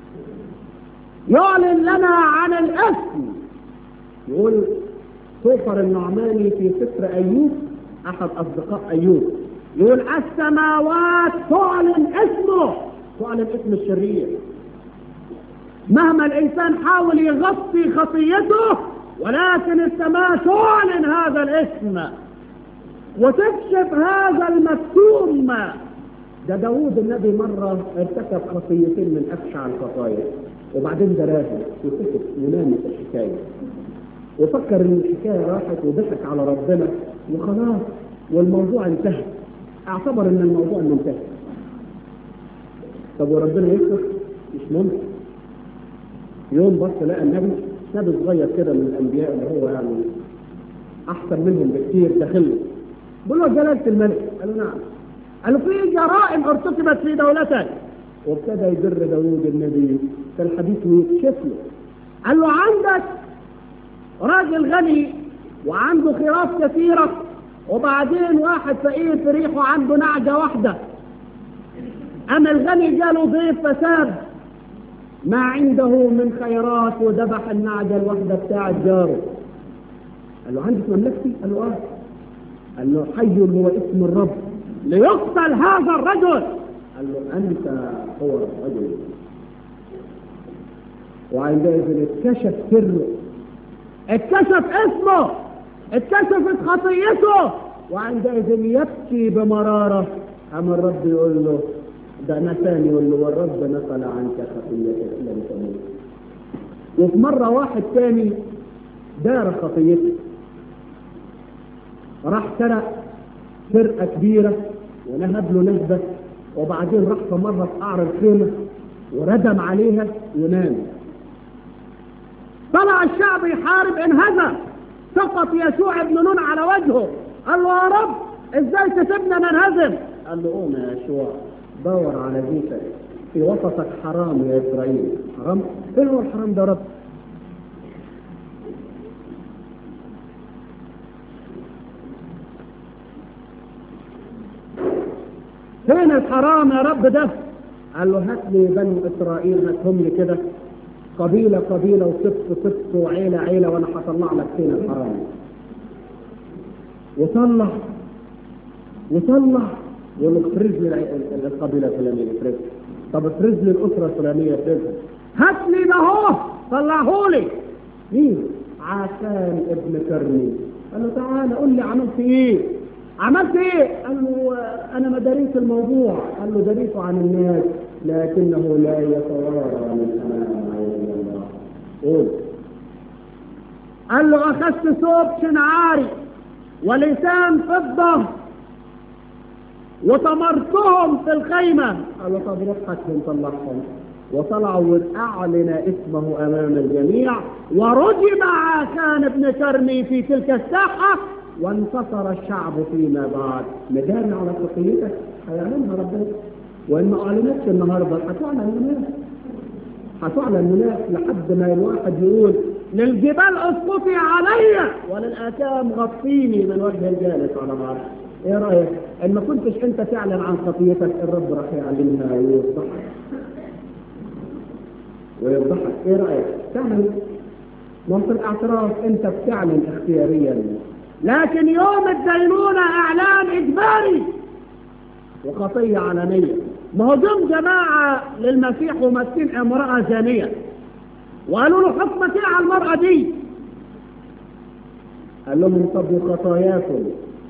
يعلن لنا عن الاسم يقول سوفر النعماني في سفر ايوب احد اصدقاء ايوب يقول السماوات تعلن اسمه تعلن اسم الشرير مهما الانسان حاول يغطي خطيته ولكن السماء تعلن هذا الاسم وتكشف هذا المكتوم ده داوود النبي مرة ارتكب خطيتين من أبشع الخطايا وبعدين دراها وسكت ونامت الحكاية وفكر ان الحكاية راحت وضحك على ربنا وخلاص والموضوع انتهى اعتبر ان الموضوع منتهي طب وربنا يسكت مش ممكن يوم بص لقى النبي نبي صغير كده من الانبياء اللي هو يعني احسن منهم بكثير داخله بقول له جلاله الملك قال له نعم قال له في جرائم ارتكبت في دولتك وابتدى يبر داوود النبي في الحديث ويكشف له قال له عندك راجل غني وعنده خيرات كثيرة وبعدين واحد فقير في ريحه عنده نعجة واحدة أما الغني جاله ضيف فساد ما عنده من خيرات وذبح النعجة الواحدة بتاعت جاره قال له عندك مملكتي؟ قال له اه قال له حي هو اسم الرب ليقتل هذا الرجل قال له انت هو الرجل وعندئذ اتكشف سره اتكشف اسمه اتكشفت خطيته وعندئذ يبكي بمرارة أما الرب يقول له ده نساني يقول له والرب نقل عنك خطيتك لم تموت وفي مرة واحد تاني دار خطيته راح سرق سرقة كبيرة ونهب له نهبة وبعدين راح في مرة في قعر الخيمة وردم عليها ونام طلع الشعب يحارب انهزم سقط يشوع بن نون على وجهه قال له يا رب ازاي تسيبنا ننهزم قال له قوم يا يشوع دور على بيتك في وسطك حرام يا اسرائيل حرام ايه هو الحرام ده يا رب فين الحرام يا رب ده قال له هات لي بنو اسرائيل هاتهم لي كده قبيله قبيله وسبت سبت وعيله عيله وانا هطلع لك فين الحرام وطلع وطلع يقول له افرز لي القبيله الفلانيه افرز طب افرز لي الاسره الفلانيه افرزها هات لي ده اهو طلعه لي مين؟ عشان ابن كرمي قال له تعالى قول لي عملت ايه؟ عملت ايه؟ قال له انا ما دريت الموضوع قال له دريته عن الناس لكنه لا يتوارى من امام عين الله قول قال له اخذت ثوب شنعاري ولسان فضه وطمرتهم في الخيمة قال له طب رفقتهم طلعهم وطلعوا وأعلن اسمه أمام الجميع ورجم عاكان ابن كرمي في تلك الساحة وانتصر الشعب فيما بعد مدان على خطيتك هيعلمها ربنا وإن ما أعلنتش النهاردة هتعلن هناك هتعلن هناك لحد ما الواحد يقول للجبال اسقطي علي وللآثام غطيني من وجه الجالس على بعض ايه رايك ان ما كنتش انت تعلن عن خطيتك الرب راح يعلمها ويوضحك ويوضحك ايه رايك تعمل ما في الاعتراف انت بتعلن اختياريا لكن يوم الدينونة اعلان اجباري وخطية علنية ما هو دول جماعة للمسيح ومسكين امرأة زانية وقالوا له حكمك ايه على المرأة دي قال لهم طب خطاياكم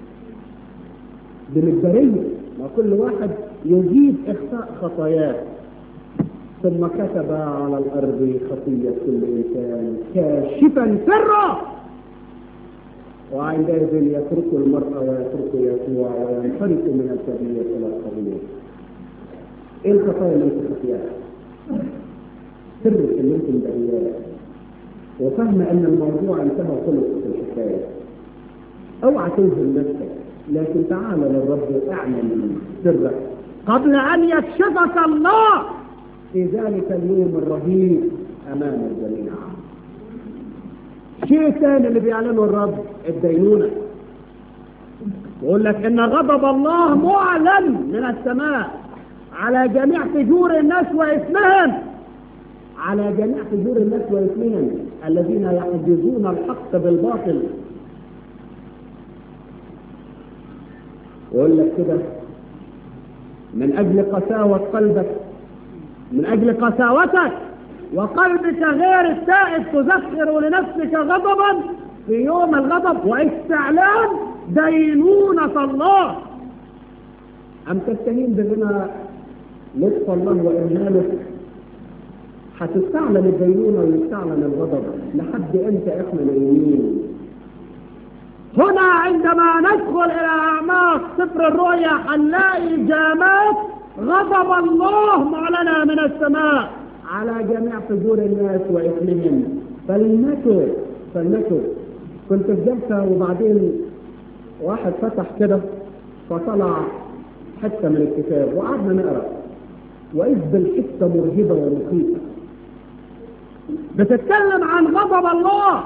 بالجبرية ما كل واحد يجيب إخفاء خطاياه ثم كتب على الأرض خطية كل إنسان كاشفا سره وعندئذ يترك المرأة ويترك يسوع وينصرف من الكبير إلى الصغير إيه الخطايا اللي أنت خطيئة؟ سرك اللي أنت مدعياه وفهم أن الموضوع انتهى وخلص في الحكاية اوعى تنزل نفسك لكن تعال للرب اعلن سرك قبل ان يكشفك الله في ذلك اليوم الرهيب امام الجميع شيء ثاني اللي بيعلنه الرب الدينونة يقول لك ان غضب الله معلن من السماء على جميع فجور الناس واثمهم على جميع فجور الناس واثمهم الذين يحجزون الحق بالباطل يقول لك كده من أجل قساوة قلبك من أجل قساوتك وقلبك غير التائب تذكر لنفسك غضبا في يوم الغضب واستعلان دينونة الله أم تستهين بغنى لطف الله وإرهانه هتستعلن الدينونة ويستعلن الغضب لحد أنت إحنا نايمين هنا عندما ندخل إلى أعماق سفر الرؤيا هنلاقي جامات غضب الله معلنة من السماء على جميع فجور الناس وإثمهم فلنكر فلنكر كنت في جلسة وبعدين واحد فتح كده فطلع حتة من الكتاب وقعدنا نقرأ وإذ بالحتة مرهبة ومخيفة بتتكلم عن غضب الله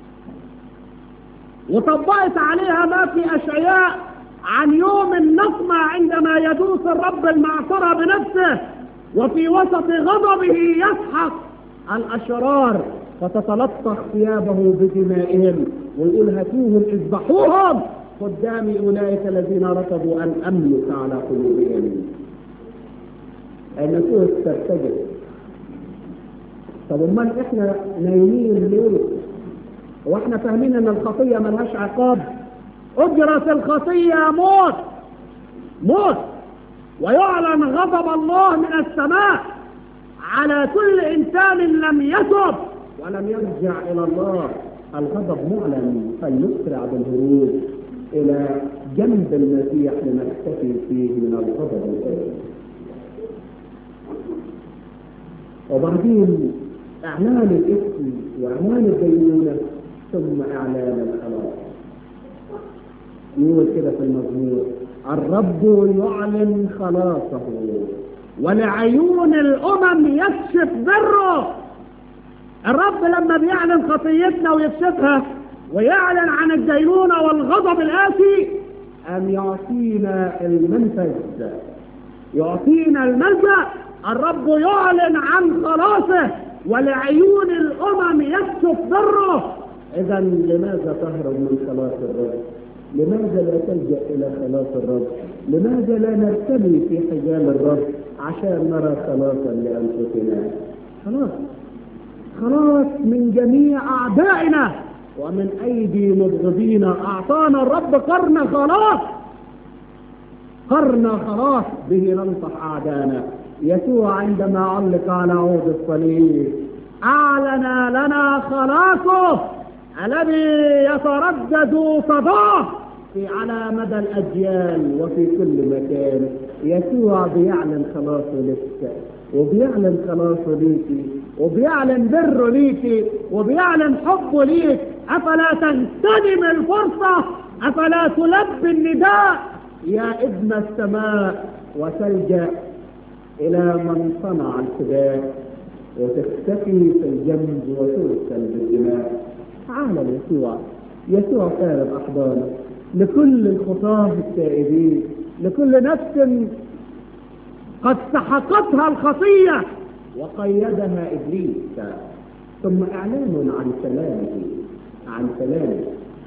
وطبقت عليها ما في أشعياء عن يوم النقمة عندما يدوس الرب المعصرة بنفسه وفي وسط غضبه يسحق الأشرار فتتلطخ ثيابه بدمائهم ويقول هاتوهم اذبحوهم قدام أولئك الذين رفضوا أن أملك على قلوبهم النفوس ترتجل طب امال احنا نايمين ليه؟ واحنا فاهمين ان الخطيه ملهاش عقاب اجرة الخطيه موت موت ويعلن غضب الله من السماء على كل انسان لم يتب ولم يرجع الى الله الغضب معلن فلنسرع بالهروب الى جنب المسيح لنختفي فيه من الغضب الالهي وبعدين اعلان الاسم واعلان الدينونه ثم اعلان الخلاص يقول كده في المزمور الرب يعلن خلاصه ولعيون الامم يكشف بره الرب لما بيعلن خطيتنا ويكشفها ويعلن عن الدينونه والغضب الاتي ان يعطينا المنفذ يعطينا الملجا الرب يعلن عن خلاصه ولعيون الامم يكشف بره اذا لماذا تهرب من خلاص الرب لماذا لا تلجا الى خلاص الرب لماذا لا نرتمي في حجال الرب عشان نرى خلاصا لانفسنا خلاص خلاص من جميع اعدائنا ومن ايدي مبغضينا اعطانا الرب قرن خلاص قرن خلاص به ننصح اعدانا يسوع عندما علق على عود الصليب اعلن لنا خلاصه الذي يتردد صداه في على مدى الاجيال وفي كل مكان يسوع بيعلن خلاصه لك وبيعلن خلاصه ليكي وبيعلن بره ليكي وبيعلن حبه ليك افلا تغتنم الفرصه افلا تلبي النداء يا ابن السماء وتلجا الى من صنع الفداء وتختفي في الجنب وترسل بالدماء تعال يسوع يسوع فارغ احضانه لكل الخطاه التائبين لكل نفس قد سحقتها الخطيه وقيدها ابليس ثم اعلان عن سلامه عن سلامه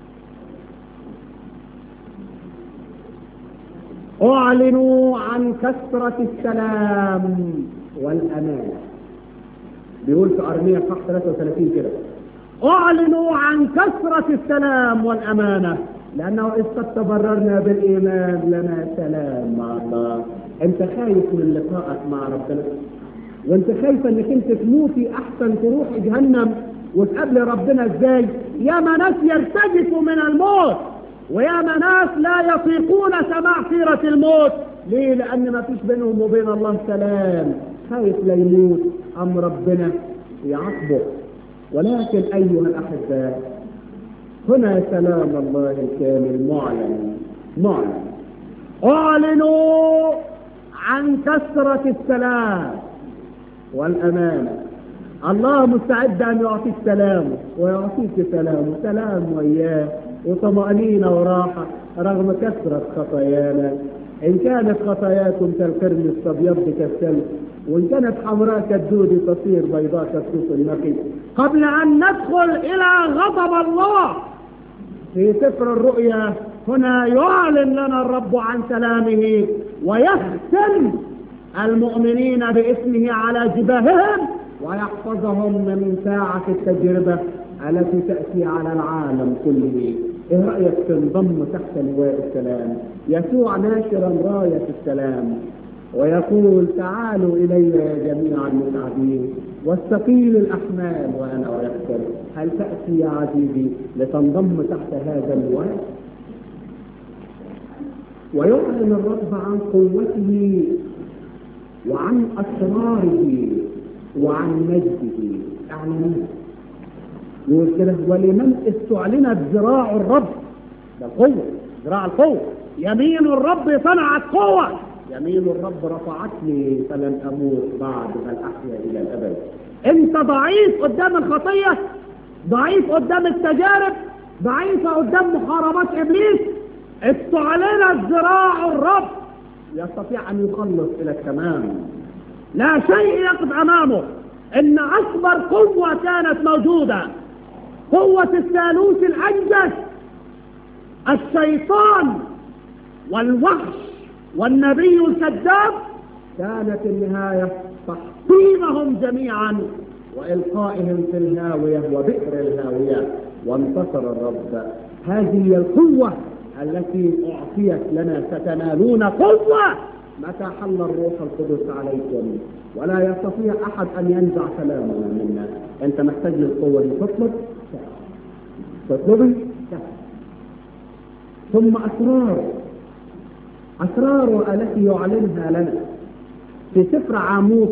اعلنوا عن كثره السلام والامانه بيقول في ارميه صح 33 كده اعلنوا عن كثرة السلام والامانة لانه اذ قد تبررنا بالايمان لنا سلام مع الله انت خايف من لقائك مع ربنا وانت خايف انك انت تموتي احسن تروح جهنم وتقابل ربنا ازاي يا ناس يرتجفوا من الموت ويا ناس لا يطيقون سماع سيرة الموت ليه لان ما فيش بينهم وبين الله سلام خايف لا يموت ام ربنا يعاقبه ولكن أيها الأحباء هنا سلام الله الكامل معلن معلن أعلنوا عن كثرة السلام والأمانة الله مستعد أن يعطيك سلامه ويعطيك سلامه سلام وإياه وطمأنينة وراحة رغم كثرة خطايانا إن كانت خطاياكم كالقرن الأبيض كالثلج وإن كانت حمراء كالدود تصير بيضاء كالصوف النقي قبل أن ندخل إلى غضب الله في سفر الرؤيا هنا يعلن لنا الرب عن سلامه ويختم المؤمنين باسمه على جباههم ويحفظهم من ساعة التجربة التي تأتي على العالم كله ايه رأيك تنضم تحت لواء السلام يسوع ناشرا راية السلام ويقول تعالوا إلي يا جميع المتعبين واستقيل الأحمال وأنا أيسر هل تأتي يا عزيزي لتنضم تحت هذا اللواء ويعلن الرب عن قوته وعن أسراره وعن مجده اعلنوا يقول كده ولمن استعلنت ذراع الرب ده القوة ذراع القوة يمين الرب صنعت قوة يمين الرب رفعتني فلن اموت بعد بل احيا الى الابد انت ضعيف قدام الخطيه ضعيف قدام التجارب ضعيفه قدام محاربات ابليس استعلنت ذراع الرب يستطيع ان يخلص الى التمام لا شيء يقف امامه ان اكبر قوه كانت موجوده قوه الثالوث الانجس الشيطان والوحش والنبي الكذاب كانت النهايه تحطيمهم جميعا والقائهم في الهاويه وبئر الهاويه وانتصر الرب هذه هي القوه التي اعطيت لنا ستنالون قوه متى حل الروح القدس عليكم ولا يستطيع احد ان ينزع كلامنا منا انت محتاج للقوه دي تطلب تطلبي ثم اسرار اسرار التي يعلنها لنا في سفر عاموس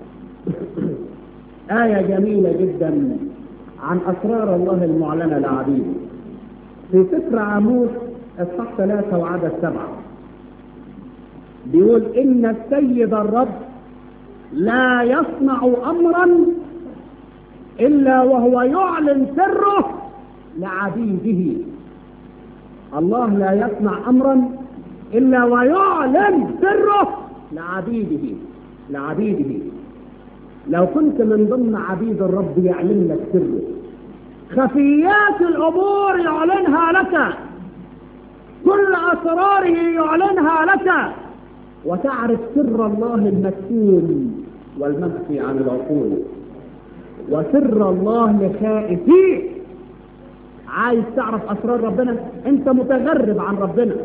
آية جميلة جدا عن أسرار الله المعلنة لعبيده في سفر عاموس اصحاح ثلاثة وعدد سبعة بيقول إن السيد الرب لا يصنع أمرا إلا وهو يعلن سره لعبيده الله لا يصنع أمرا إلا ويعلن سره لعبيده لعبيده لو كنت من ضمن عبيد الرب يعلن لك سره خفيات الأمور يعلنها لك كل أسراره يعلنها لك وتعرف سر الله المكتوم والمخفي عن العقول وسر الله لخائفيه عايز تعرف أسرار ربنا أنت متغرب عن ربنا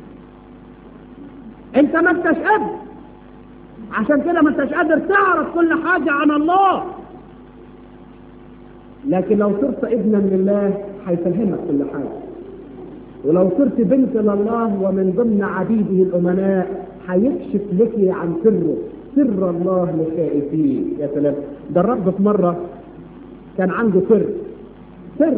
أنت ما انتش قادر عشان كده ما انتش قادر تعرف كل حاجة عن الله لكن لو صرت ابنا لله هيفهمك كل حاجة ولو صرت بنت لله ومن ضمن عبيده الأمناء هيكشف لك عن سره سر الله لخائفيه يا سلام ده الرب في مرة كان عنده سر سر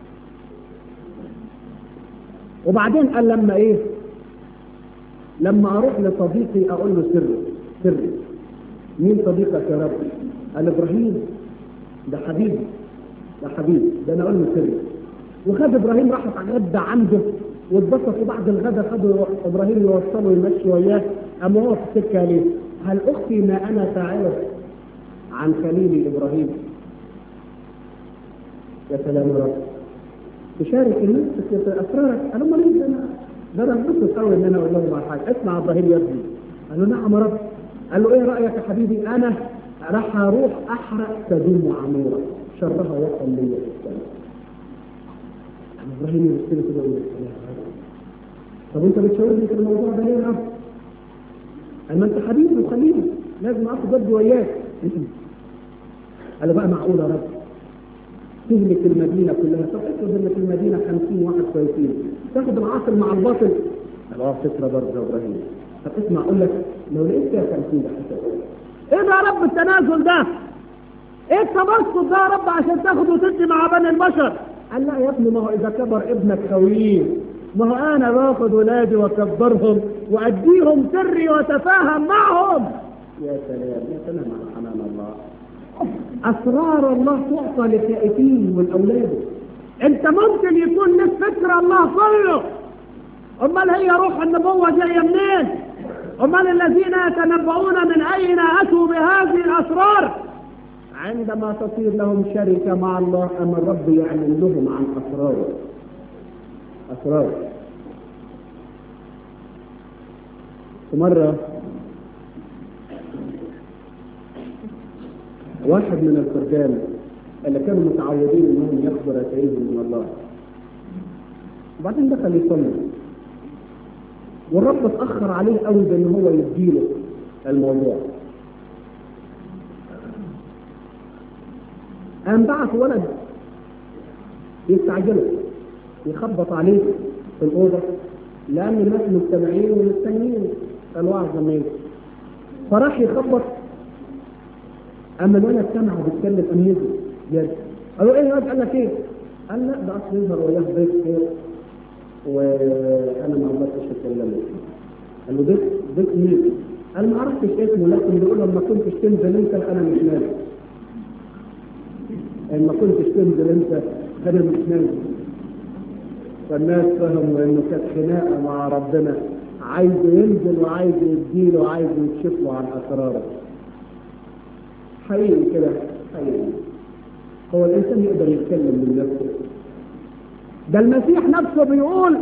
وبعدين قال لما ايه لما اروح لصديقي اقول له سر سري مين صديقك يا رب قال ابراهيم ده حبيبي ده حبيبي ده انا اقول له سري وخد ابراهيم راح اتغدى عنده واتبسطوا بعد الغدا خدوا ابراهيم يوصله يمشي وياه اما هو في السكه ليه؟ هل اختي ما انا فاعله عن خليلي ابراهيم يا سلام يا رب تشارك الناس في اسرارك قالوا ما ليه انا ده انا انبسط قوي ان انا اقول لهم على حاجه اسمع ابراهيم يا ابني قال له نعم يا رب قال له ايه رايك يا حبيبي انا راح اروح احرق سدوم وعموره شرها وطن ليا في السماء ابراهيم يبص له كده ويقول طب انت بتشاورني في الموضوع ده ليه يا رب؟ قال ما انت حبيبي وخليلي لازم اخد جد وياك قال له بقى معقول يا رب تهلك المدينة كلها طب افرض ان في المدينة 50 واحد كويسين تاخد العاصر مع الباطل قال اه فكرة برضه يا ابراهيم طب اسمع اقول لك لو لقيت فيها 50 ده ايه ده يا رب التنازل ده؟ ايه التبسط ده يا رب عشان تاخد وتدي مع بني البشر؟ قال لا يا ابني ما هو اذا كبر ابنك خويه ما هو انا باخد ولادي واكبرهم واديهم سري واتفاهم معهم يا سلام يا سلام على حنان الله اسرار الله تعطى لخائفين والاولاد انت ممكن يكون لك فكر الله كله امال هي روح النبوه جايه منين امال الذين يتنبؤون من اين اتوا بهذه الاسرار عندما تصير لهم شركه مع الله اما الرب يعلن لهم عن اسراره اسراره مرة واحد من الخرجان اللي كانوا متعودين انهم ياخذوا رسائلهم من الله وبعدين دخل يصلي والرب اتاخر عليه قوي بان هو يديله الموضوع قام بعث ولد يستعجله يخبط عليه في الأوضة لأن الناس مجتمعين ومستنيين الوعظ لما يجي فراح يخبط أما الولد سمع بيتكلم أم يجي جد قالوا إيه الواد قال لك إيه؟ قال لا ده أصل يظهر وياه بيت خير وأنا ما قدرتش أتكلم قال له ضيف ضيف مين؟ قال ما عرفتش اسمه لكن بيقول لما كنتش تنزل انت انا مش نازل لما كنتش تنزل انت انا مش نازل فالناس فهموا انه كانت خناقه مع ربنا عايز ينزل وعايز يديله وعايز يكشف له عن اسراره حقيقي كده حقيقي هو الانسان يقدر يتكلم من نفسه ده المسيح نفسه بيقول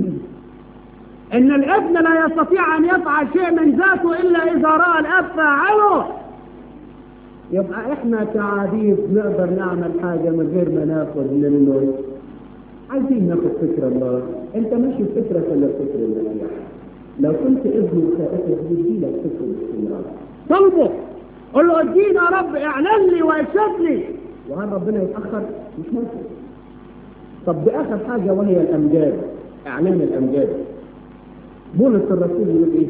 ان الابن لا يستطيع ان يفعل شيء من ذاته الا اذا راى الاب فاعله يبقى احنا كعبيد نقدر نعمل حاجه من غير ما ناخد منه عايزين ناخد فكره الله انت ماشي بفكره ولا فكره المسيح لو كنت ابن وخائفه يدي لك فكره الاستمرار طلبه قل له ادينا يا رب اعلن لي وارشد لي وهل ربنا يتاخر مش ممكن طب دي اخر حاجه وهي الامجاد اعلان الامجاد بولس الرسول يقول ايه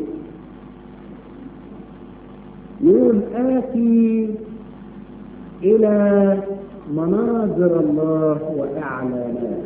يقول آتي إلى مناظر الله وإعلانات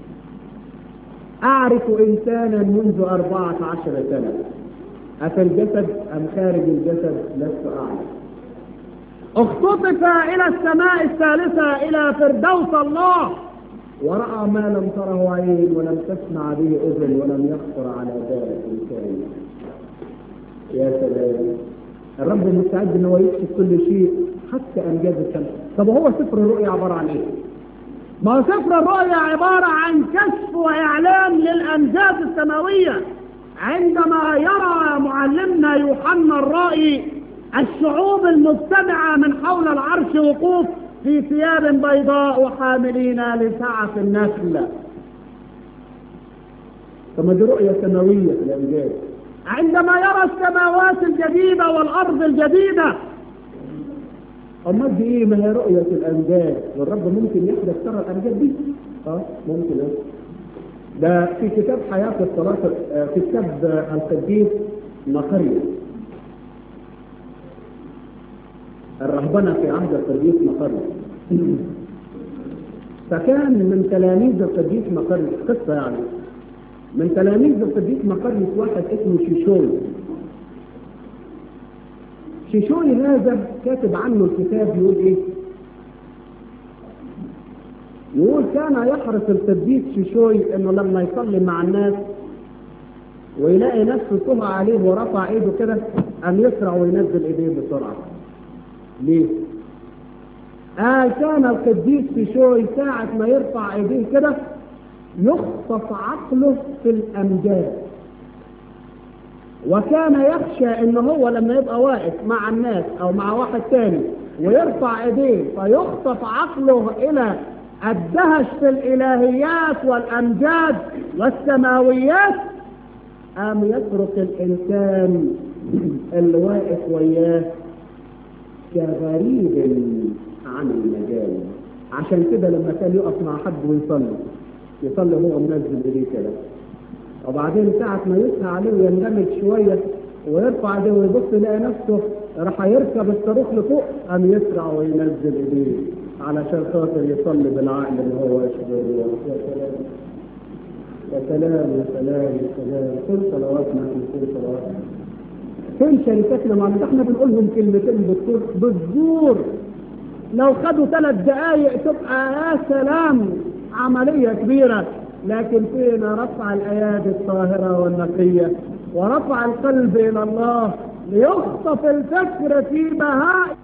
أعرف إنسانا منذ أربعة عشر سنة أفي الجسد أم خارج الجسد لست أعلم اختطف إلى السماء الثالثة إلى فردوس الله ورأى ما لم تره عين ولم تسمع به أذن ولم يخطر على بال إنسان يا سلام الرب مستعد ان هو يكشف كل شيء حتى امجاد الشمس طب هو سفر الرؤيا عباره عن ايه ما هو سفر الرؤيا عباره عن كشف واعلان للامجاد السماويه عندما يرى معلمنا يوحنا الرائي الشعوب المجتمعه من حول العرش وقوف في ثياب بيضاء وحاملين لسعف النخل ثم دي رؤيه سماويه في الامجاد عندما يرى السماوات الجديدة والأرض الجديدة أما دي إيه ما هي رؤية الأمجاد والرب ممكن يحدث ترى الأمجاد دي أه ممكن أه ده في كتاب حياة الصلاة في كتاب القديس مقري الرهبنة في عهد القديس مقري فكان من تلاميذ القديس مقري قصة يعني من تلاميذ القديس مقريس واحد اسمه شيشوي شيشوي هذا كاتب عنه الكتاب يقول ايه يقول كان يحرص القديس شيشوي انه لما يصلي مع الناس ويلاقي نفسه تقع عليه ورفع ايده كده ان يسرع وينزل ايديه بسرعه ليه قال كان القديس شيشوي ساعة ما يرفع ايديه كده يخطف عقله في الامجاد وكان يخشى ان هو لما يبقى واقف مع الناس او مع واحد تاني ويرفع ايديه فيخطف عقله الى الدهش في الالهيات والامجاد والسماويات قام يترك الانسان اللي واقف وياه كغريب عن المجال عشان كده لما كان يقف مع حد ويصلي يصلي هو منزل ايديه كده وبعدين ساعة ما يسهى عليه ويندمج شوية ويرفع ايديه ويبص يلاقي نفسه راح يركب الصاروخ لفوق قام يسرع وينزل ايديه علشان خاطر يصلي بالعقل اللي هو يشبه يا سلام يا سلام يا سلام يا سلام كل صلواتنا كل صلواتنا فين شركتنا مع ده احنا بنقول لهم كلمتين بالصور بالزور لو خدوا ثلاث دقايق تبقى يا سلام عملية كبيرة لكن فينا رفع الأيادي الطاهرة والنقية ورفع القلب إلى الله ليخطف الفكر في بهاء